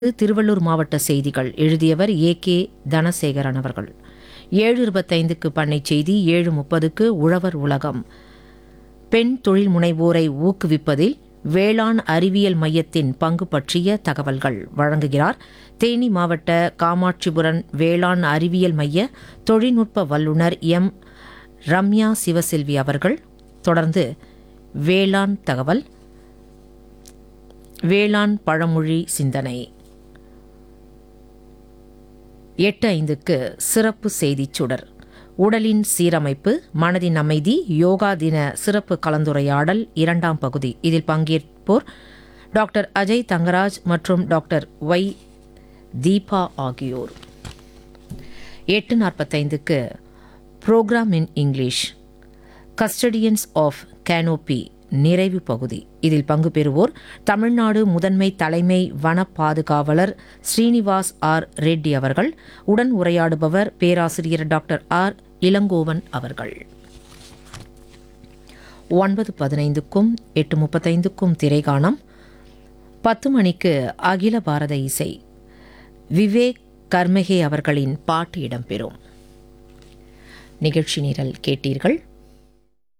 திருவள்ளூர் மாவட்ட செய்திகள் எழுதியவர் ஏ கே தனசேகரன் அவர்கள் ஏழு இருபத்தைந்துக்கு பண்ணை செய்தி ஏழு முப்பதுக்கு உழவர் உலகம் பெண் தொழில் முனைவோரை ஊக்குவிப்பதில் வேளாண் அறிவியல் மையத்தின் பங்கு பற்றிய தகவல்கள் வழங்குகிறார் தேனி மாவட்ட காமாட்சிபுரம் வேளாண் அறிவியல் மைய தொழில்நுட்ப வல்லுநர் எம் ரம்யா சிவசெல்வி அவர்கள் தொடர்ந்து வேளாண் தகவல் வேளாண் பழமொழி சிந்தனை எட்டு ஐந்துக்கு சிறப்பு செய்திச் சுடர் உடலின் சீரமைப்பு மனதின் அமைதி யோகா தின சிறப்பு கலந்துரையாடல் இரண்டாம் பகுதி இதில் பங்கேற்போர் டாக்டர் அஜய் தங்கராஜ் மற்றும் டாக்டர் ஒய் தீபா ஆகியோர் எட்டு நாற்பத்தைந்துக்கு programme in English custodians of canopy நிறைவு பகுதி இதில் பங்கு பெறுவோர் தமிழ்நாடு முதன்மை தலைமை வன பாதுகாவலர் ஸ்ரீனிவாஸ் ஆர் ரெட்டி அவர்கள் உடன் உரையாடுபவர் பேராசிரியர் டாக்டர் ஆர் இளங்கோவன் அவர்கள் ஒன்பது பதினைந்துக்கும் எட்டு முப்பத்தைந்துக்கும் திரைகாணம் பத்து மணிக்கு அகில பாரத இசை விவேக் கர்மகே அவர்களின் பாட்டு இடம்பெறும் நிகழ்ச்சி நிரல் கேட்டீர்கள்